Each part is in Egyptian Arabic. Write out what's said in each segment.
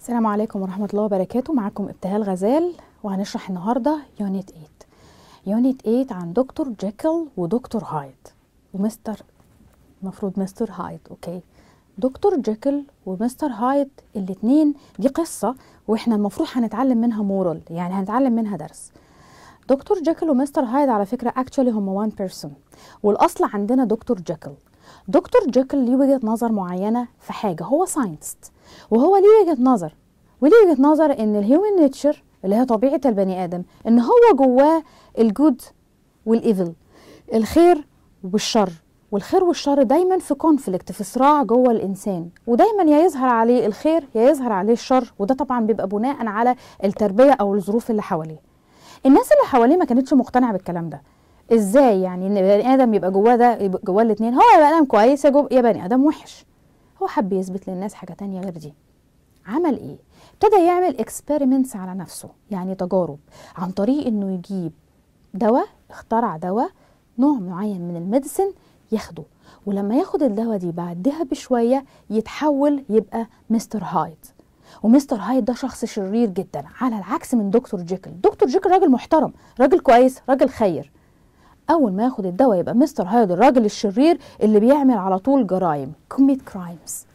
السلام عليكم ورحمة الله وبركاته معكم ابتهال غزال وهنشرح النهاردة يونت 8 يونت 8 عن دكتور جيكل ودكتور هايد ومستر المفروض مستر هايد اوكي دكتور جيكل ومستر هايد الاتنين دي قصة واحنا المفروض هنتعلم منها مورال يعني هنتعلم منها درس دكتور جيكل ومستر هايد على فكرة اكشولي هم وان بيرسون والاصل عندنا دكتور جيكل دكتور جيكل ليه وجهة نظر معينة في حاجة هو ساينتست وهو ليه وجهة نظر وليه وجهة نظر ان الهيومن نيتشر اللي هي طبيعة البني ادم ان هو جواه الجود والايفل الخير والشر والخير والشر دايما في كونفليكت في صراع جوه الانسان ودايما يا يظهر عليه الخير يا يظهر عليه الشر وده طبعا بيبقى بناء على التربيه او الظروف اللي حواليه الناس اللي حواليه ما كانتش مقتنعه بالكلام ده ازاي يعني ان بني ادم يبقى جواه ده يبقى جواه الاثنين هو يا بني ادم كويس يا, جو- يا بني ادم وحش هو حب يثبت للناس حاجه تانية غير دي عمل ايه ابتدى يعمل اكسبيرمنتس على نفسه يعني تجارب عن طريق انه يجيب دواء اخترع دواء نوع معين من الميديسن ياخده ولما ياخد الدواء دي بعدها بشويه يتحول يبقى مستر هايد ومستر هايد ده شخص شرير جدا على العكس من دكتور جيكل دكتور جيكل راجل محترم راجل كويس راجل خير اول ما ياخد الدواء يبقى مستر هايد الراجل الشرير اللي بيعمل على طول جرائم كوميت كرايمز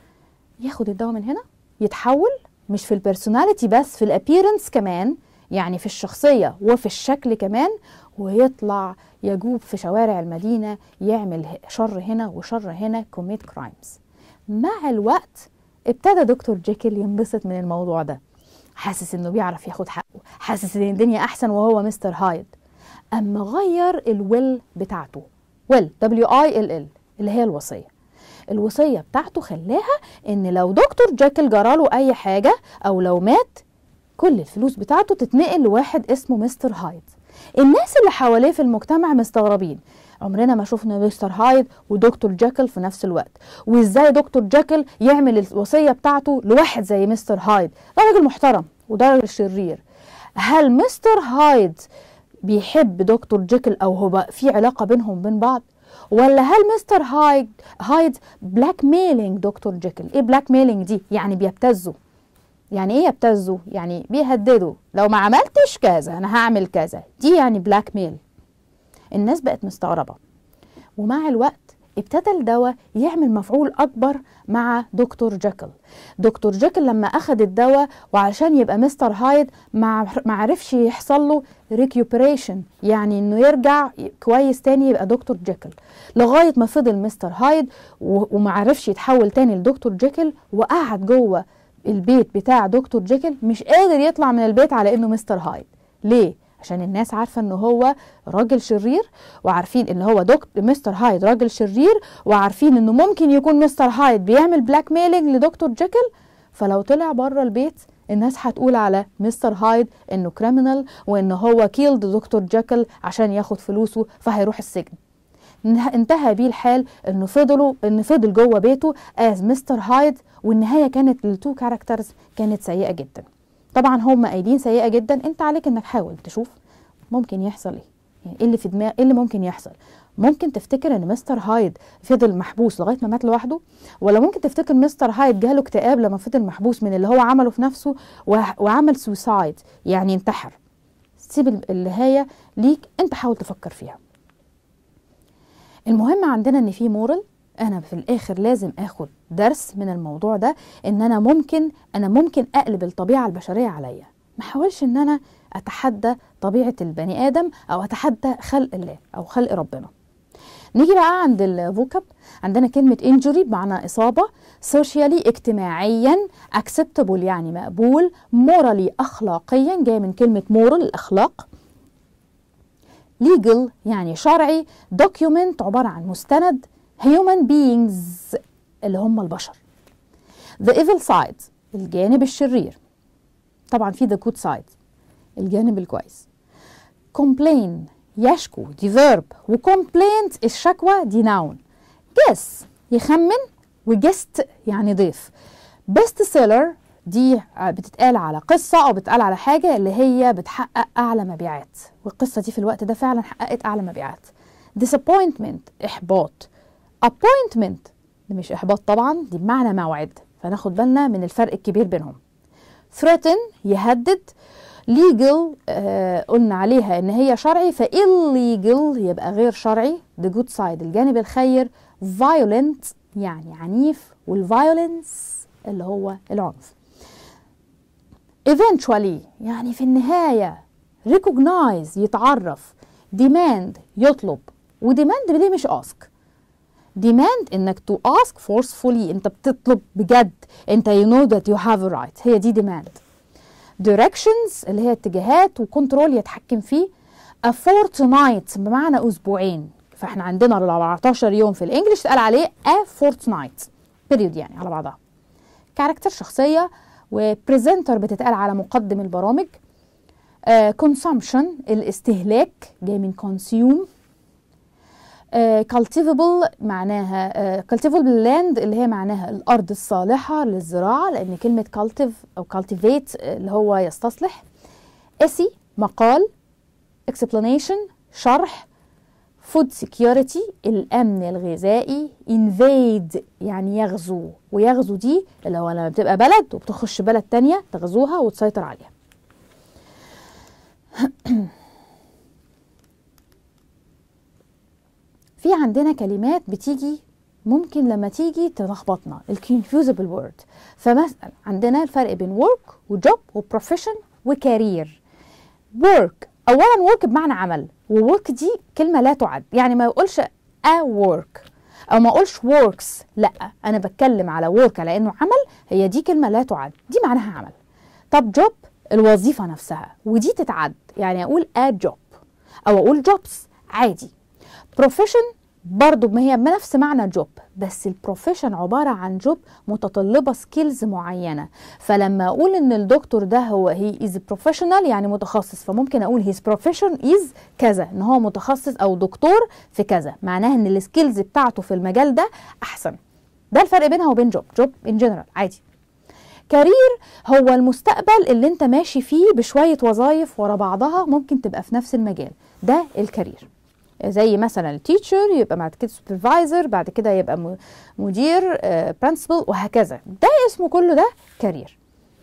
ياخد الدواء من هنا يتحول مش في البرسوناليتي بس في الابييرنس كمان يعني في الشخصية وفي الشكل كمان ويطلع يجوب في شوارع المدينة يعمل ه- شر هنا وشر هنا كوميت كرايمز مع الوقت ابتدى دكتور جيكل ينبسط من الموضوع ده حاسس انه بيعرف ياخد حقه حاسس ان الدنيا احسن وهو مستر هايد اما غير الويل بتاعته ويل دبليو اي ال ال اللي هي الوصيه الوصيه بتاعته خلاها ان لو دكتور جيكل جراله اي حاجه او لو مات كل الفلوس بتاعته تتنقل لواحد اسمه مستر هايد الناس اللي حواليه في المجتمع مستغربين عمرنا ما شفنا مستر هايد ودكتور جاكل في نفس الوقت وازاي دكتور جاكل يعمل الوصيه بتاعته لواحد زي مستر هايد ده راجل محترم وده راجل شرير هل مستر هايد بيحب دكتور جيكل او هو بقى في علاقه بينهم وبين بعض ولا هل مستر هايد هايد بلاك ميلينج دكتور جيكل ايه بلاك ميلينج دي يعني بيبتزه يعني ايه يبتزوا يعني بيهددوا لو ما عملتش كذا انا هعمل كذا دي يعني بلاك ميل الناس بقت مستغربه ومع الوقت ابتدى الدواء يعمل مفعول اكبر مع دكتور جيكل دكتور جيكل لما اخذ الدواء وعشان يبقى مستر هايد ما ما عرفش يحصل له ريكيوبريشن يعني انه يرجع كويس تاني يبقى دكتور جيكل لغايه ما فضل مستر هايد و- وما عرفش يتحول تاني لدكتور جيكل وقعد جوه البيت بتاع دكتور جيكل مش قادر يطلع من البيت على انه مستر هايد ليه عشان الناس عارفه ان هو راجل شرير وعارفين ان هو دكتور مستر هايد راجل شرير وعارفين انه ممكن يكون مستر هايد بيعمل بلاك ميلينج لدكتور جيكل فلو طلع بره البيت الناس هتقول على مستر هايد انه كريمنال وان هو كيلد دكتور جيكل عشان ياخد فلوسه فهيروح السجن انه- انتهى بيه الحال انه فضلوا ان فضل جوه بيته از مستر هايد والنهايه كانت للتو كاركترز كانت سيئه جدا طبعا هم قايلين سيئه جدا انت عليك انك حاول تشوف ممكن يحصل ايه يعني ايه اللي في دماغ ايه اللي ممكن يحصل ممكن تفتكر ان مستر هايد فضل محبوس لغايه ما مات لوحده ولا ممكن تفتكر مستر هايد جاله اكتئاب لما فضل محبوس من اللي هو عمله في نفسه وع- وعمل سوسايد يعني انتحر سيب ال- النهايه ليك انت حاول تفكر فيها المهم عندنا ان في مورال انا في الاخر لازم اخد درس من الموضوع ده ان انا ممكن انا ممكن اقلب الطبيعه البشريه عليا ما احاولش ان انا اتحدى طبيعه البني ادم او اتحدى خلق الله او خلق ربنا نيجي بقى عند الفوكاب عندنا كلمة injury بمعنى إصابة socially اجتماعيا acceptable يعني مقبول morally أخلاقيا جاي من كلمة moral الأخلاق legal يعني شرعي document عبارة عن مستند human beings اللي هم البشر the evil side الجانب الشرير طبعا في the good side الجانب الكويس complain يشكو دي verb و complaint الشكوى دي noun guess يخمن و guest يعني ضيف best seller دي بتتقال على قصة أو بتتقال على حاجة اللي هي بتحقق أعلى مبيعات والقصة دي في الوقت ده فعلا حققت أعلى مبيعات disappointment إحباط appointment دي مش إحباط طبعا دي بمعنى موعد فناخد بالنا من الفرق الكبير بينهم threaten يهدد legal آه قلنا عليها ان هي شرعي ف illegal يبقى غير شرعي the good side الجانب الخير violent يعني عنيف والviolence اللي هو العنف eventually يعني في النهاية recognize يتعرف demand يطلب وديماند دي مش ask demand انك to ask forcefully انت بتطلب بجد انت you know that you have a right هي دي demand directions اللي هي اتجاهات وكنترول يتحكم فيه a fortnight بمعنى اسبوعين فاحنا عندنا ال 14 يوم في الانجليش اتقال عليه a fortnight period يعني على بعضها كاركتر شخصيه وبريزنتر بتتقال على مقدم البرامج كونسومشن uh, الاستهلاك جاي من كونسيوم كالتيفبل uh, معناها كالتيفبل uh, لاند اللي هي معناها الارض الصالحه للزراعه لان كلمه كالتيف او كالتيفيت اللي هو يستصلح اسي مقال explanation شرح فود سكيورتي الامن الغذائي invade يعني يغزو ويغزو دي اللي هو لما بتبقى بلد وبتخش بلد تانية تغزوها وتسيطر عليها في عندنا كلمات بتيجي ممكن لما تيجي تلخبطنا الكونفيوزبل وورد فمثلا عندنا الفرق بين work وجوب وبروفيشن وكارير work اولا work بمعنى عمل وورك دي كلمه لا تعد يعني ما يقولش a work او ما اقولش works لا انا بتكلم على work على انه عمل هي دي كلمه لا تعد دي معناها عمل طب job الوظيفه نفسها ودي تتعد يعني اقول a job او اقول jobs عادي profession برضو ما هي بنفس معنى جوب بس البروفيشن عبارة عن جوب متطلبة سكيلز معينة فلما أقول إن الدكتور ده هو هي از بروفيشنال يعني متخصص فممكن أقول هيز بروفيشن از كذا إن هو متخصص أو دكتور في كذا معناها إن السكيلز بتاعته في المجال ده أحسن ده الفرق بينها وبين جوب جوب ان جنرال عادي كارير هو المستقبل اللي انت ماشي فيه بشوية وظائف ورا بعضها ممكن تبقى في نفس المجال ده الكارير زي مثلا التيتشر يبقى بعد كده سوبرفايزر بعد كده يبقى مدير برنسبل وهكذا ده اسمه كله ده كارير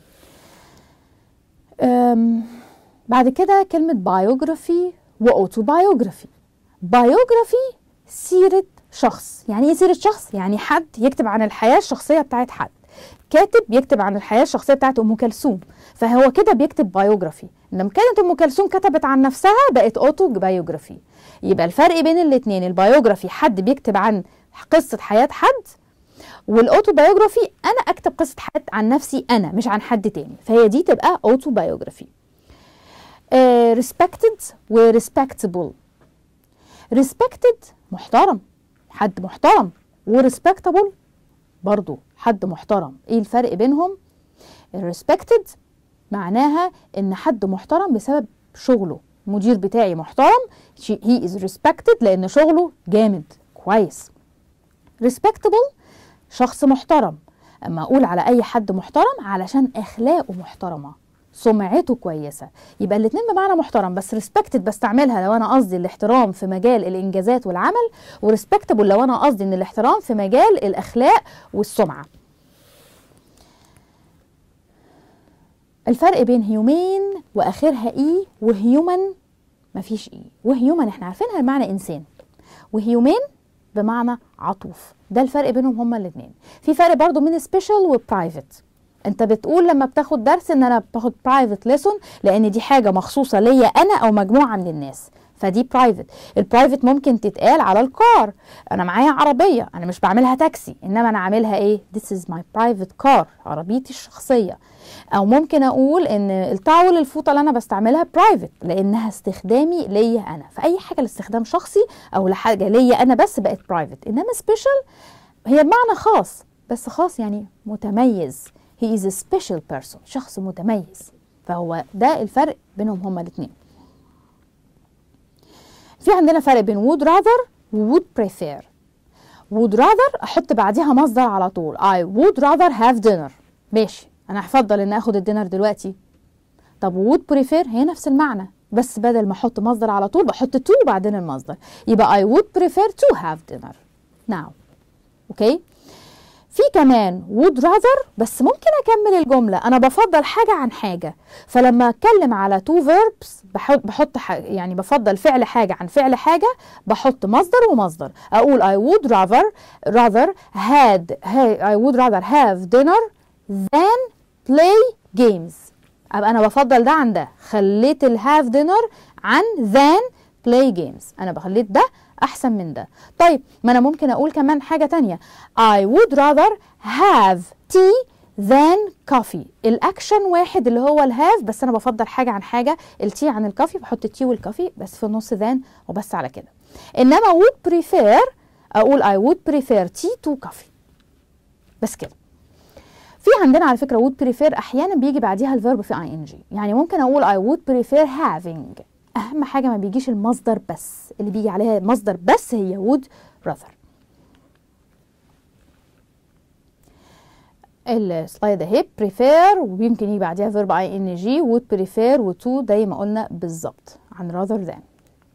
بعد كده كلمة بايوجرافي واوتوبايوجرافي بايوجرافي سيرة شخص يعني ايه سيرة شخص يعني حد يكتب عن الحياة الشخصية بتاعت حد كاتب يكتب عن الحياة الشخصية بتاعت أم كلثوم فهو كده بيكتب بايوجرافي لما كانت أم كلثوم كتبت عن نفسها بقت أوتو بايوجرافي يبقى الفرق بين الاثنين البايوجرافي حد بيكتب عن قصة حياة حد والاوتو بايوجرافي انا اكتب قصة حياة عن نفسي انا مش عن حد تاني فهي دي تبقى اوتو بايوجرافي ريسبكتد وريسبكتبل ريسبكتد محترم حد محترم وريسبكتبل برضو حد محترم ايه الفرق بينهم الريسبكتد معناها ان حد محترم بسبب شغله المدير بتاعي محترم he is respected لان شغله جامد كويس respectable شخص محترم اما اقول على اي حد محترم علشان اخلاقه محترمه سمعته كويسه يبقى الاثنين بمعنى محترم بس respected بستعملها لو انا قصدي الاحترام في مجال الانجازات والعمل وريسبكتبل لو انا قصدي ان الاحترام في مجال الاخلاق والسمعه الفرق بين هيومين واخرها اي وهيومن مفيش اي وهيومن احنا عارفينها بمعنى انسان وهيومين بمعنى عطوف ده الفرق بينهم هما الاثنين في فرق برضو بين سبيشال وبرايفت انت بتقول لما بتاخد درس ان انا باخد برايفت ليسون لان دي حاجه مخصوصه ليا انا او مجموعه من الناس فدي برايفت البرايفت ممكن تتقال على الكار انا معايا عربيه انا مش بعملها تاكسي انما انا عاملها ايه this is my private car عربيتي الشخصيه او ممكن اقول ان التاول الفوطه اللي انا بستعملها برايفت لانها استخدامي ليا انا فاي حاجه لاستخدام شخصي او لحاجه ليا انا بس بقت برايفت انما سبيشال هي بمعنى خاص بس خاص يعني متميز he is a special person شخص متميز فهو ده الفرق بينهم هما الاثنين في عندنا فرق بين would rather و would prefer would rather احط بعديها مصدر على طول I would rather have dinner ماشي انا هفضل ان اخد الدينر دلوقتي طب would prefer هي نفس المعنى بس بدل ما احط مصدر على طول بحط to وبعدين المصدر يبقى I would prefer to have dinner now اوكي في كمان would rather بس ممكن اكمل الجمله انا بفضل حاجه عن حاجه فلما اتكلم على two verbs بحط بحط ح- يعني بفضل فعل حاجه عن فعل حاجه بحط مصدر ومصدر اقول I would rather rather had ha- I would rather have dinner than play games ابقى انا بفضل ده عن ده خليت ال have dinner عن than play games انا بخليت ده احسن من ده طيب ما انا ممكن اقول كمان حاجه تانية I would rather have tea than coffee الاكشن واحد اللي هو الهاف بس انا بفضل حاجه عن حاجه التي عن الكافي بحط التي والكافي بس في النص than وبس على كده انما would prefer اقول I would prefer tea to coffee بس كده في عندنا على فكره would prefer احيانا بيجي بعديها الفيرب في ing يعني ممكن اقول I would prefer having اهم حاجه ما بيجيش المصدر بس اللي بيجي عليها مصدر بس هي would rather السلايد اهي prefer ويمكن يجي بعديها فيرب ing would prefer و to زي ما قلنا بالظبط عن rather than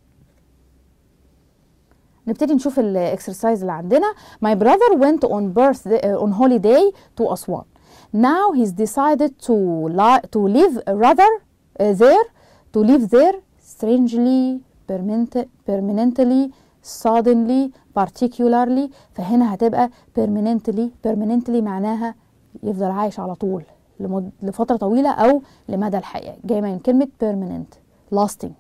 نبتدي نشوف الاكسرسايز اللي عندنا my brother went on birthday uh, on holiday to Aswan now he's decided to li- to live rather uh, there to live there strangely permanent, permanently suddenly particularly فهنا هتبقى permanently permanently معناها يفضل عايش على طول لمد... لفترة طويلة أو لمدى الحياة جاية من كلمة permanent lasting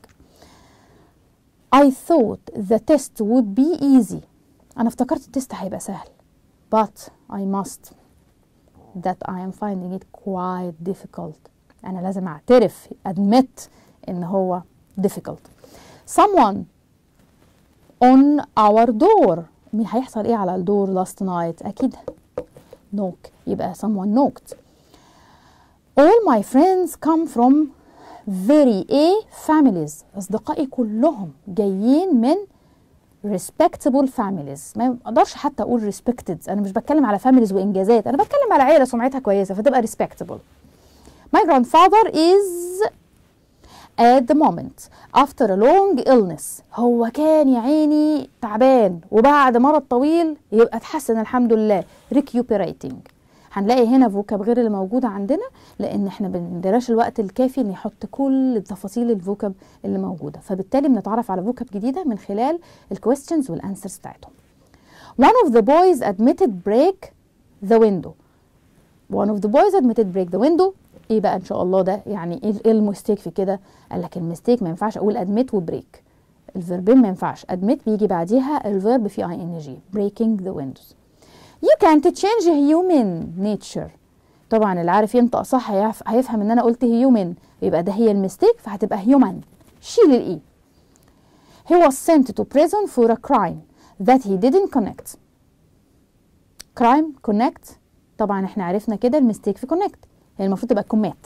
I thought the test would be easy أنا افتكرت التست هيبقى سهل but I must that I am finding it quite difficult أنا لازم أعترف admit إن هو difficult someone on our door مين هيحصل إيه على الدور last night أكيد knock يبقى someone knocked all my friends come from very A families أصدقائي كلهم جايين من respectable families ما اقدرش حتى اقول respected انا مش بتكلم على families وانجازات انا بتكلم على عيله سمعتها كويسه فتبقى respectable my grandfather is at the moment after a long illness هو كان يا عيني تعبان وبعد مرض طويل يبقى اتحسن الحمد لله recuperating هنلاقي هنا فوكاب غير اللي موجودة عندنا لأن احنا بندراش الوقت الكافي إن يحط كل تفاصيل الفوكاب اللي موجودة فبالتالي بنتعرف على فوكاب جديدة من خلال الكويستشنز والانسرز بتاعتهم One of the boys admitted break the window One of the boys admitted break the window ايه بقى ان شاء الله ده يعني ايه إيه المستيك في كده قال لك المستيك ما ينفعش اقول admit وبريك الفيربين ما ينفعش admit بيجي بعديها الفيرب في ing breaking the windows You can't change human nature طبعا اللي عارف ينطق صح هيعرف- هيفهم ان انا قلت human يبقى ده هي المستيك فهتبقى human شيل الاي He was sent to prison for a crime that he didn't connect crime connect طبعا احنا عرفنا كده المستيك في connect هي المفروض تبقى commit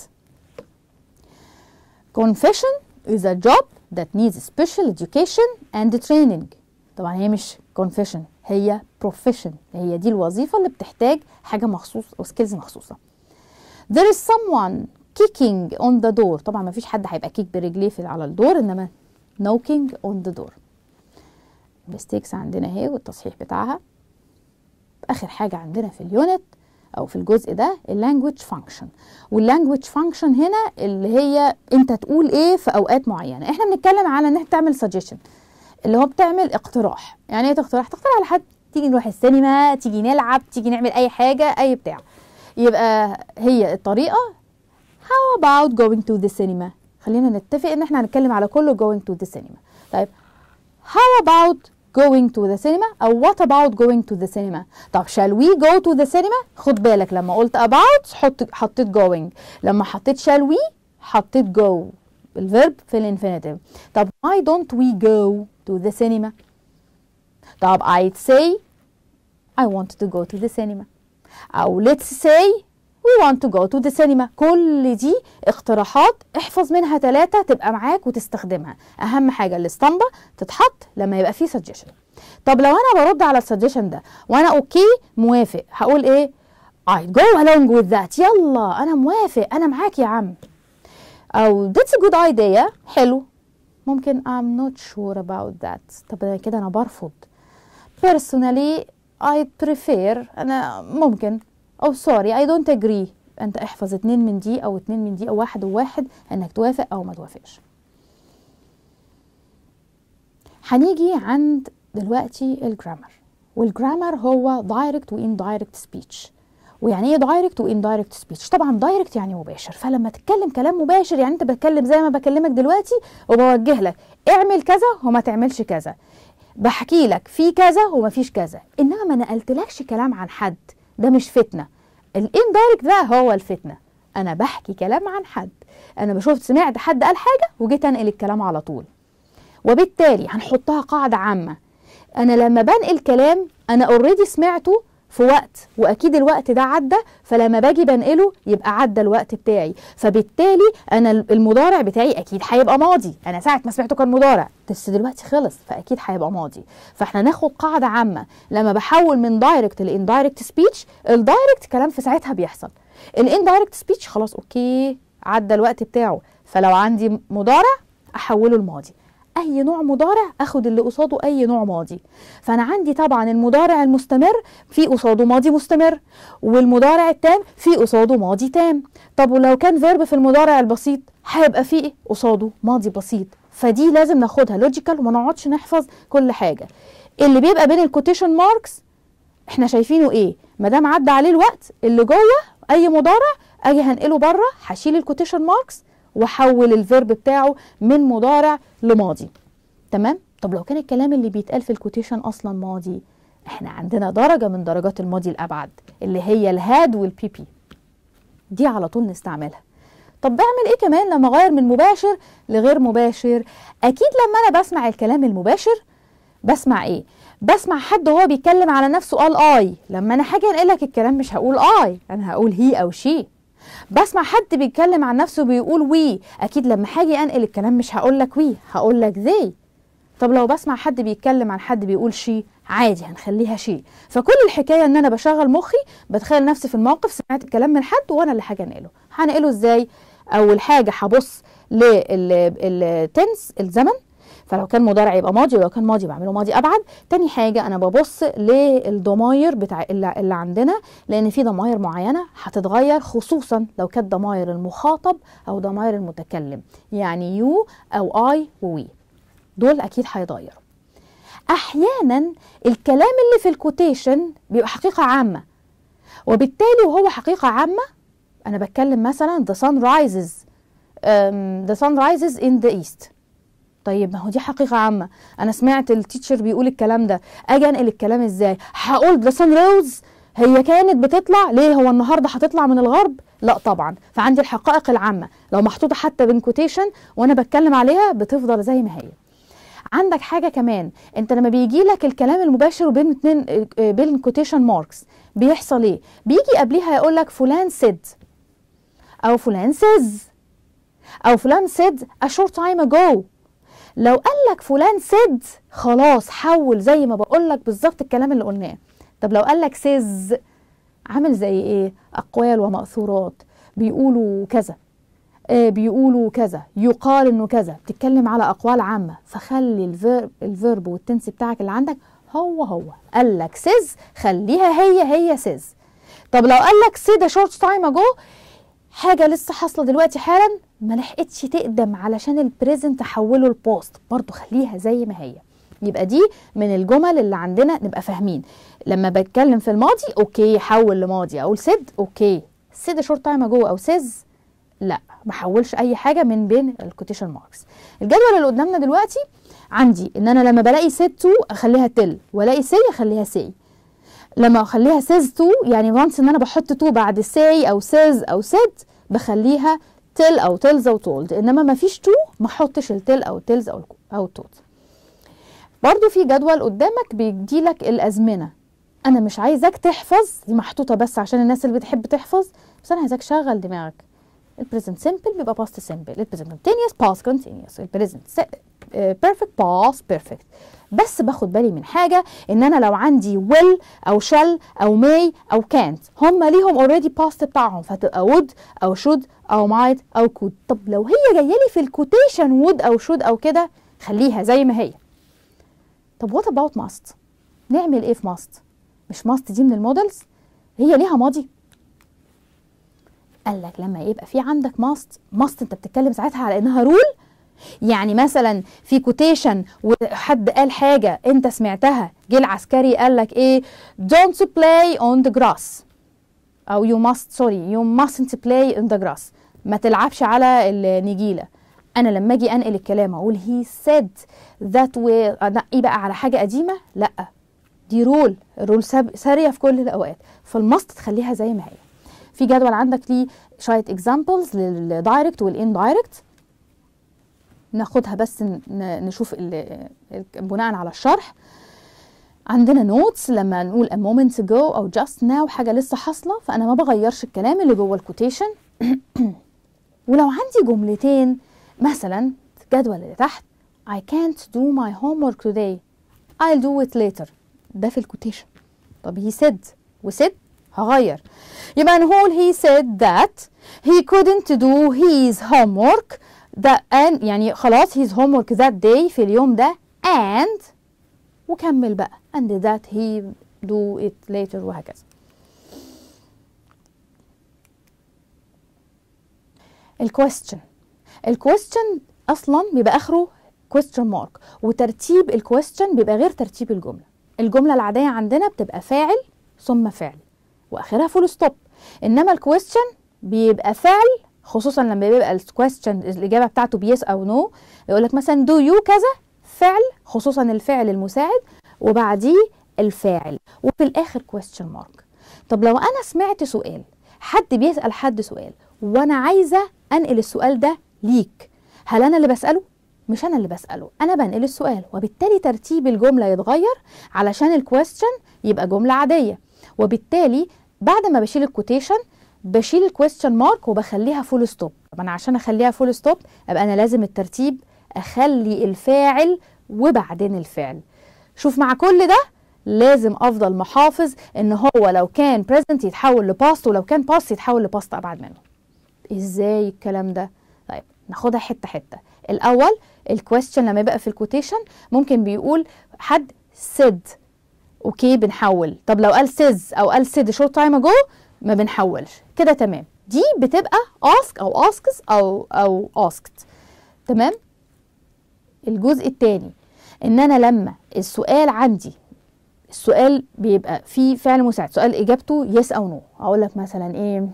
confession is a job that needs special education and training طبعا هي مش confession هي profession هي دي الوظيفة اللي بتحتاج حاجة مخصوص أو سكيلز مخصوصة there is someone kicking on the door طبعا ما فيش حد هيبقى كيك برجليه في على الدور إنما knocking on the door mistakes عندنا اهي والتصحيح بتاعها آخر حاجة عندنا في اليونت او في الجزء ده اللانجوج فانكشن واللانجوج فانكشن هنا اللي هي انت تقول ايه في اوقات معينه احنا بنتكلم على ان انت تعمل سجيشن اللي هو بتعمل اقتراح يعني ايه تقترح تقترح على حد تيجي نروح السينما تيجي نلعب تيجي نعمل اي حاجه اي بتاع يبقى هي الطريقه how about going to the cinema خلينا نتفق ان احنا هنتكلم على كله going to the cinema طيب how about going to the cinema او what about going to the cinema طب shall we go to the cinema خد بالك لما قلت about حط حطيت going لما حطيت shall we حطيت go الفيرب في الانفينيتيف طب why don't we go to the cinema طب I'd say I want to go to the cinema أو let's say we want to go to the cinema كل دي اقتراحات احفظ منها ثلاثة تبقى معاك وتستخدمها أهم حاجة الاسطمبة تتحط لما يبقى فيه suggestion طب لو أنا برد على السجيشن ده وأنا أوكي موافق هقول إيه I go along with that يلا أنا موافق أنا معاك يا عم أو that's a good idea حلو ممكن I'm not sure about that طب أنا كده أنا برفض personally I prefer انا ممكن او sorry I don't agree انت احفظ اتنين من دي او اتنين من دي او واحد وواحد انك توافق او ما توافقش هنيجي عند دلوقتي الجرامر والجرامر هو دايركت واندايركت سبيتش ويعني ايه دايركت واندايركت سبيتش طبعا دايركت يعني مباشر فلما تتكلم كلام مباشر يعني انت بتكلم زي ما بكلمك دلوقتي وبوجه لك اعمل كذا وما تعملش كذا بحكي لك في كذا وما فيش كذا انما ما نقلتلكش كلام عن حد ده مش فتنه الاندايركت بقى هو الفتنه انا بحكي كلام عن حد انا بشوف سمعت حد قال حاجه وجيت انقل الكلام على طول وبالتالي هنحطها قاعده عامه انا لما بنقل كلام انا اوريدي سمعته في وقت واكيد الوقت ده عدى فلما باجي بنقله يبقى عدى الوقت بتاعي فبالتالي انا المضارع بتاعي اكيد هيبقى ماضي انا ساعه ما سمعته كان مضارع بس دلوقتي خلص فاكيد هيبقى ماضي فاحنا ناخد قاعده عامه لما بحول من دايركت لاندايركت سبيتش الدايركت كلام في ساعتها بيحصل الاندايركت سبيتش خلاص اوكي عدى الوقت بتاعه فلو عندي مضارع احوله لماضي اي نوع مضارع اخد اللي قصاده اي نوع ماضي فانا عندي طبعا المضارع المستمر في قصاده ماضي مستمر والمضارع التام في قصاده ماضي تام طب ولو كان فيرب في المضارع البسيط هيبقى فيه قصاده ماضي بسيط فدي لازم ناخدها لوجيكال وما نقعدش نحفظ كل حاجه اللي بيبقى بين الكوتيشن ماركس احنا شايفينه ايه ما دام عدى عليه الوقت اللي جوه اي مضارع اجي هنقله بره هشيل الكوتيشن ماركس واحول الفيرب بتاعه من مضارع لماضي تمام طب لو كان الكلام اللي بيتقال في الكوتيشن اصلا ماضي احنا عندنا درجه من درجات الماضي الابعد اللي هي الهاد والبي بي دي على طول نستعملها طب بعمل ايه كمان لما اغير من مباشر لغير مباشر اكيد لما انا بسمع الكلام المباشر بسمع ايه بسمع حد وهو بيتكلم على نفسه قال اي لما انا هاجي انقل لك الكلام مش هقول اي انا هقول هي او شي بسمع حد بيتكلم عن نفسه بيقول وي اكيد لما هاجي انقل الكلام مش هقول لك وي هقول لك ذي طب لو بسمع حد بيتكلم عن حد بيقول شي عادي هنخليها شي فكل الحكايه ان انا بشغل مخي بتخيل نفسي في الموقف سمعت الكلام من حد وانا اللي هاجي انقله هنقله ازاي اول حاجه هبص للتنس الزمن فلو كان مضارع يبقى ماضي ولو كان ماضي بعمله ماضي ابعد تاني حاجه انا ببص للضماير بتاع اللي, اللي عندنا لان في ضماير معينه هتتغير خصوصا لو كانت ضماير المخاطب او ضماير المتكلم يعني يو او اي ووي دول اكيد هيتغيروا احيانا الكلام اللي في الكوتيشن بيبقى حقيقه عامه وبالتالي وهو حقيقه عامه انا بتكلم مثلا the sun rises um, the sun rises in the east طيب ما هو دي حقيقة عامة أنا سمعت التيتشر بيقول الكلام ده أجي أنقل الكلام إزاي هقول ذا سان روز هي كانت بتطلع ليه هو النهارده هتطلع من الغرب لا طبعا فعندي الحقائق العامة لو محطوطة حتى بين كوتيشن وأنا بتكلم عليها بتفضل زي ما هي عندك حاجة كمان انت لما بيجي لك الكلام المباشر وبين اتنين بين كوتيشن ماركس بيحصل ايه بيجي قبليها يقول لك فلان سيد او فلان سيز او فلان سيد a short time ago لو قال لك فلان سيد خلاص حول زي ما بقول لك بالظبط الكلام اللي قلناه طب لو قال لك سيز عامل زي ايه اقوال ومأثورات بيقولوا كذا آه بيقولوا كذا يقال انه كذا بتتكلم على اقوال عامه فخلي الفيرب الفيرب والتنس بتاعك اللي عندك هو هو قال لك سيز خليها هي هي سيز طب لو قال لك سيد شورت تايم اجو حاجه لسه حاصله دلوقتي حالا ما لحقتش تقدم علشان البريزنت احوله لبوست برضو خليها زي ما هي يبقى دي من الجمل اللي عندنا نبقى فاهمين لما بتكلم في الماضي اوكي حول لماضي اقول سيد اوكي سيد شورت تايم اجو او سيز لا ما حولش اي حاجه من بين الكوتيشن ماركس الجدول اللي قدامنا دلوقتي عندي ان انا لما بلاقي سيد تو اخليها تل والاقي سي اخليها سي لما اخليها سيز تو يعني وانس ان انا بحط تو بعد سي او سيز او سيد بخليها تل او تلز او تولد انما ما فيش تو ما احطش التل او تلز او او تولد برضو في جدول قدامك بيديلك الازمنه انا مش عايزاك تحفظ دي محطوطه بس عشان الناس اللي بتحب تحفظ بس انا عايزاك شغل دماغك البريزنت سيمبل بيبقى باست سيمبل البريزنت كونتينيوس باست كونتينيوس البريزنت بيرفكت باست بيرفكت بس باخد بالي من حاجه ان انا لو عندي will او shall او may او can't هم ليهم اوريدي باست بتاعهم فتبقى would او should او might او could طب لو هي جايه لي في الكوتيشن would او should او كده خليها زي ما هي طب what about must نعمل ايه في must مش ماست دي من المودلز هي ليها ماضي قال لك لما يبقى في عندك ماست ماست انت بتتكلم ساعتها على انها رول يعني مثلا في كوتيشن وحد قال حاجه انت سمعتها جه العسكري قال لك ايه don't play on the grass او you must sorry you mustn't play on the grass ما تلعبش على النجيله انا لما اجي انقل الكلام اقول he said that way انقي بقى على حاجه قديمه لا دي رول الرول ساريه في كل الاوقات فالماست تخليها زي ما هي في جدول عندك ليه شويه اكزامبلز للدايركت والاندايركت ناخدها بس نشوف بناء على الشرح عندنا نوتس لما نقول a moment ago او just now حاجه لسه حاصله فانا ما بغيرش الكلام اللي جوه الكوتيشن ولو عندي جملتين مثلا الجدول اللي تحت I can't do my homework today I'll do it later ده في الكوتيشن طب he said و said هغير يبقى نقول he said that he couldn't do his homework that and يعني خلاص his homework that day في اليوم ده and وكمل بقى and that he do it later وهكذا الكويستشن الكويستشن اصلا بيبقى اخره question mark وترتيب الكويستشن بيبقى غير ترتيب الجمله الجمله العاديه عندنا بتبقى فاعل ثم فعل واخرها فول ستوب انما الكويستشن بيبقى فعل خصوصا لما بيبقى الكويستشن الاجابه بتاعته بيس او نو no. يقول لك مثلا دو يو كذا فعل خصوصا الفعل المساعد وبعديه الفاعل وفي الاخر كويستشن مارك طب لو انا سمعت سؤال حد بيسال حد سؤال وانا عايزه انقل السؤال ده ليك هل انا اللي بساله مش انا اللي بساله انا بنقل السؤال وبالتالي ترتيب الجمله يتغير علشان الكويستشن يبقى جمله عاديه وبالتالي بعد ما بشيل الكوتيشن بشيل الكويستشن مارك وبخليها فول ستوب طب انا عشان اخليها فول ستوب ابقى انا لازم الترتيب اخلي الفاعل وبعدين الفعل شوف مع كل ده لازم افضل محافظ ان هو لو كان بريزنت يتحول لباست ولو كان باست يتحول لباست ابعد منه ازاي الكلام ده طيب ناخدها حته حته الاول الكويستشن لما يبقى في الكوتيشن ممكن بيقول حد said اوكي بنحول طب لو قال says او قال said short time ago ما بنحولش كده تمام دي بتبقى ask او asks او او asked تمام الجزء الثاني ان انا لما السؤال عندي السؤال بيبقى فيه فعل مساعد سؤال اجابته يس او نو no. اقول لك مثلا ايه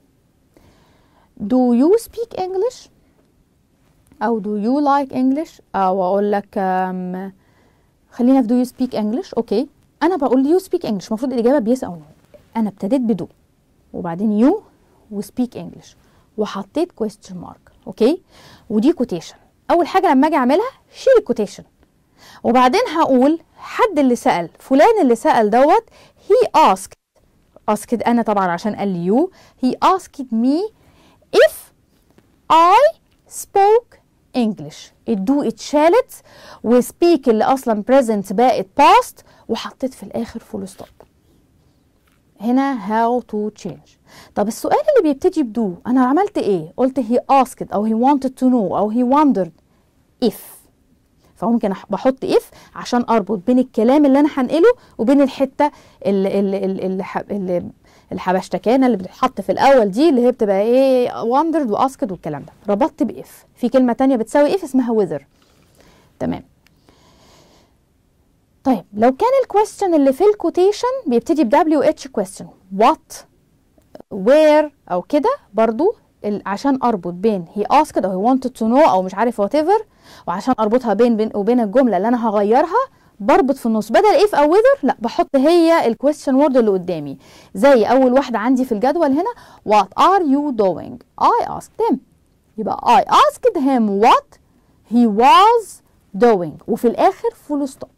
do you speak English او do you like English او اقول لك um, خلينا في do you speak English اوكي انا بقول do you speak English المفروض الاجابه بيس او نو no. انا ابتديت بدو وبعدين يو وسبيك انجلش وحطيت كويستشن مارك اوكي ودي كوتيشن اول حاجه لما اجي اعملها شيل الكوتيشن وبعدين هقول حد اللي سال فلان اللي سال دوت هي asked asked انا طبعا عشان قال لي يو he asked me if I spoke English الدو اتشالت وسبيك اللي اصلا present بقت past وحطيت في الاخر فول ستوب هنا how to change طب السؤال اللي بيبتدي بدو انا عملت ايه قلت he asked او he wanted to know او he wondered if فممكن بحط if عشان اربط بين الكلام اللي انا هنقله وبين الحته اللي اللي اللي, اللي الحبشتكانه اللي بتتحط في الاول دي اللي هي بتبقى ايه wondered واسكد والكلام ده ربطت باف في كلمه تانية بتساوي اف اسمها whether تمام طيب لو كان الكويستشن اللي في الكوتيشن بيبتدي ب WH question what where او كده برضو عشان اربط بين he asked او he wanted to know او مش عارف whatever وعشان اربطها بين بين وبين الجمله اللي انا هغيرها بربط في النص بدل if او whether لا بحط هي الكويستشن وورد اللي قدامي زي اول واحده عندي في الجدول هنا what are you doing I asked him يبقى I asked him what he was doing وفي الاخر full stop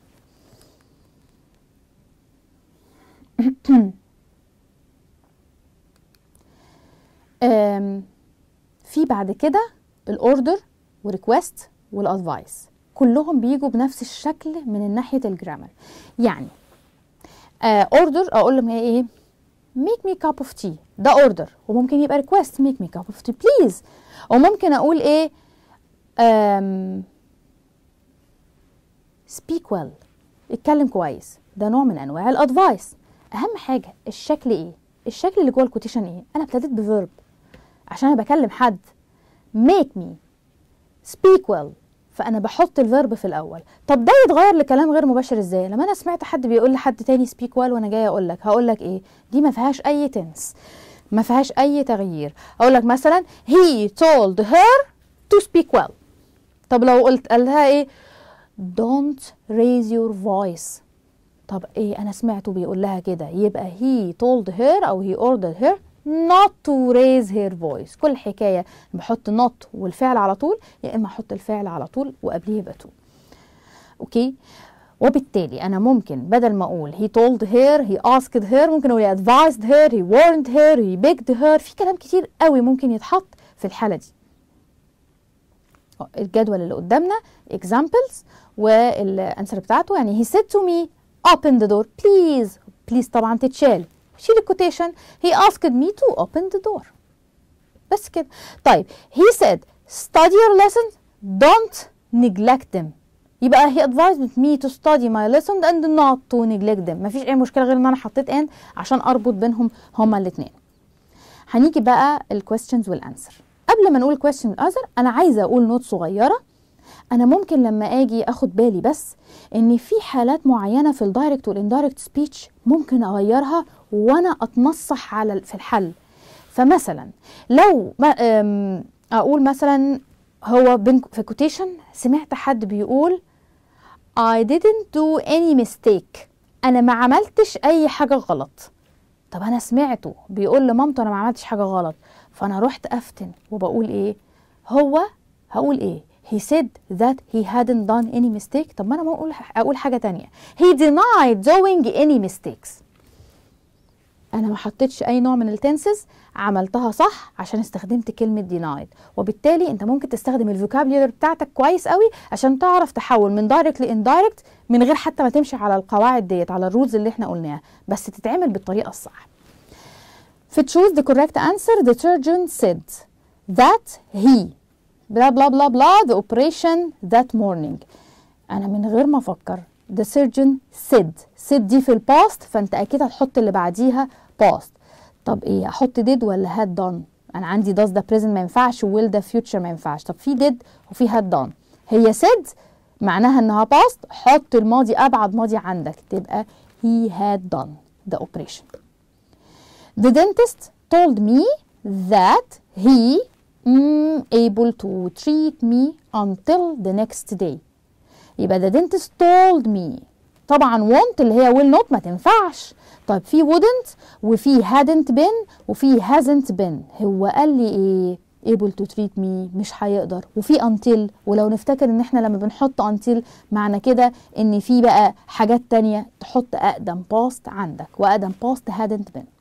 في بعد كده الاوردر وريكوست والادفايس كلهم بيجوا بنفس الشكل من ناحيه الجرامر يعني اوردر اقول لهم ايه make me cup of tea ده اوردر وممكن يبقى ريكوست make me cup of tea please وممكن اقول ايه um, speak well اتكلم كويس ده نوع من انواع الادفايس اهم حاجه الشكل ايه الشكل اللي جوه الكوتيشن ايه انا ابتديت بفيرب عشان انا بكلم حد make me speak well فانا بحط الفيرب في الاول طب ده يتغير لكلام غير مباشر ازاي لما انا سمعت حد بيقول لحد تاني speak well وانا جايه اقول لك هقول لك ايه دي ما فيهاش اي تنس ما فيهاش اي تغيير اقول لك مثلا he told her to speak well طب لو قلت قال لها ايه don't raise your voice طب ايه انا سمعته بيقول لها كده يبقى he told her او he ordered her not to raise her voice كل حكايه بحط not والفعل على طول يا اما احط الفعل على طول وقبليه يبقى to اوكي وبالتالي انا ممكن بدل ما اقول he told her he asked her ممكن اقول he advised her he warned her he begged her في كلام كتير قوي ممكن يتحط في الحاله دي الجدول اللي قدامنا examples والانسر بتاعته يعني he said to me open the door please please طبعا تتشال شيل الكوتيشن he asked me to open the door بس كده طيب he said study your lessons don't neglect them يبقى he advised me to study my lessons and not to neglect them مفيش اي مشكله غير ان انا حطيت and عشان اربط بينهم هما الاثنين هنيجي بقى الكويستشنز والانسر قبل ما نقول question والانسر انا عايزه اقول نوت صغيره انا ممكن لما اجي اخد بالي بس ان في حالات معينه في الدايركت والاندايركت سبيتش ممكن اغيرها وانا اتنصح على في الحل فمثلا لو ما اقول مثلا هو بين في كوتيشن سمعت حد بيقول I didn't do any mistake انا ما عملتش اي حاجه غلط طب انا سمعته بيقول لمامته انا ما عملتش حاجه غلط فانا رحت افتن وبقول ايه هو هقول ايه he said that he hadn't done any mistake طب ما انا ما اقول اقول حاجه تانية he denied doing any mistakes انا ما حطيتش اي نوع من التنسز عملتها صح عشان استخدمت كلمه denied وبالتالي انت ممكن تستخدم الفوكابلري بتاعتك كويس قوي عشان تعرف تحول من دايركت لاندايركت من غير حتى ما تمشي على القواعد ديت على الرولز اللي احنا قلناها بس تتعمل بالطريقه الصح في choose the correct answer the surgeon said that he blah blah blah blah the operation that morning انا من غير ما افكر the surgeon said said دي في الباست فانت اكيد هتحط اللي بعديها past طب ايه احط did ولا had done انا عندي does ده present ما ينفعش will ده future ما ينفعش طب في did وفي had done هي said معناها انها past حط الماضي ابعد ماضي عندك تبقى he had done the operation the dentist told me that he mm, able to treat me until the next day يبقى the dentist told me طبعا want اللي هي will not ما تنفعش طيب في wouldn't وفي hadn't been وفي hasn't been هو قال لي ايه able to treat me مش هيقدر وفي until ولو نفتكر ان احنا لما بنحط until معنى كده ان في بقى حاجات تانية تحط اقدم past عندك واقدم past hadn't been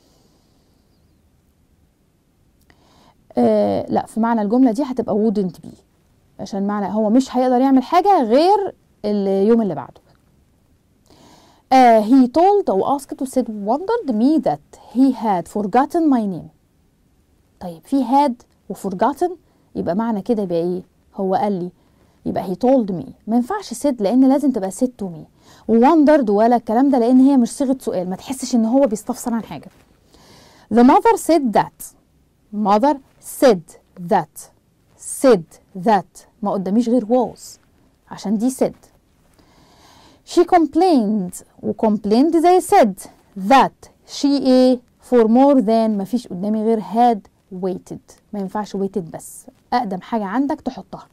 آه لا في معنى الجملة دي هتبقى wouldn't be عشان معنى هو مش هيقدر يعمل حاجة غير اليوم اللي بعده uh, he told or asked to said wondered me that he had forgotten my name طيب في had و forgotten يبقى معنى كده يبقى ايه هو قال لي يبقى he told me ما ينفعش said لان لازم تبقى said to me wondered ولا الكلام ده لان هي مش صيغه سؤال ما تحسش ان هو بيستفسر عن حاجه the mother said that mother said that said that ما قداميش غير was عشان دي said she complained و complained زي said that she a for more than ما فيش قدامي غير had waited ما ينفعش waited بس أقدم حاجة عندك تحطها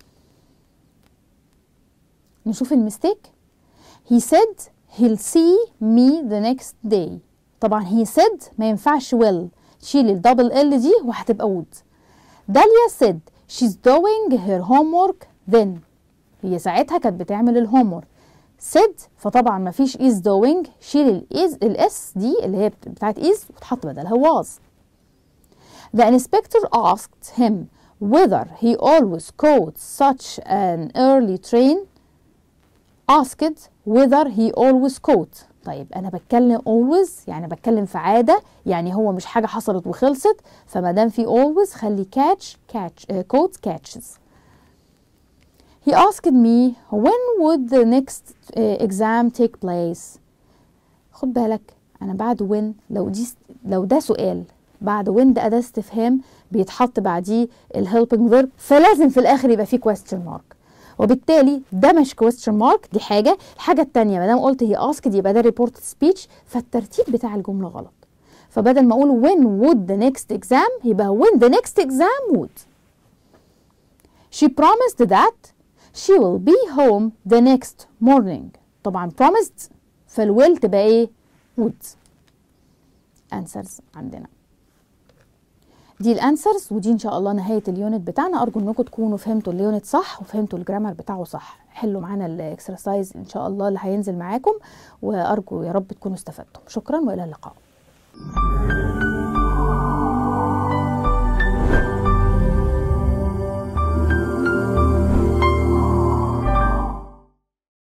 نشوف المستيك he said he'll see me the next day طبعا he said ما ينفعش will شيل الدبل ال دي وهتبقى would داليا said she's doing her homework then هي ساعتها كانت بتعمل الهومورك said فطبعا ما فيش is doing شيل الاس الاس دي اللي هي بتاعت is وتحط بدلها was The inspector asked him whether he always caught such an early train asked whether he always caught طيب انا بتكلم always يعني بتكلم في عاده يعني هو مش حاجه حصلت وخلصت فما دام في always خلي catch catch uh, caught catches He asked me when would the next uh, exam take place خد بالك انا بعد when لو دي لو ده سؤال بعد when ده اداه استفهام بيتحط بعديه الهيلبنج فيرب فلازم في الاخر يبقى فيه question mark وبالتالي ده مش question mark دي حاجه الحاجه الثانيه ما دام قلت هي asked يبقى ده reported speech فالترتيب بتاع الجمله غلط فبدل ما اقول when would the next exam يبقى when the next exam would she promised that she will be home the next morning طبعا promised فالويل تبقى ايه would answers عندنا دي الانسرز ودي ان شاء الله نهايه اليونت بتاعنا ارجو انكم تكونوا فهمتوا اليونت صح وفهمتوا الجرامر بتاعه صح حلوا معانا الاكسرسايز ان شاء الله اللي هينزل معاكم وارجو يا رب تكونوا استفدتم شكرا والى اللقاء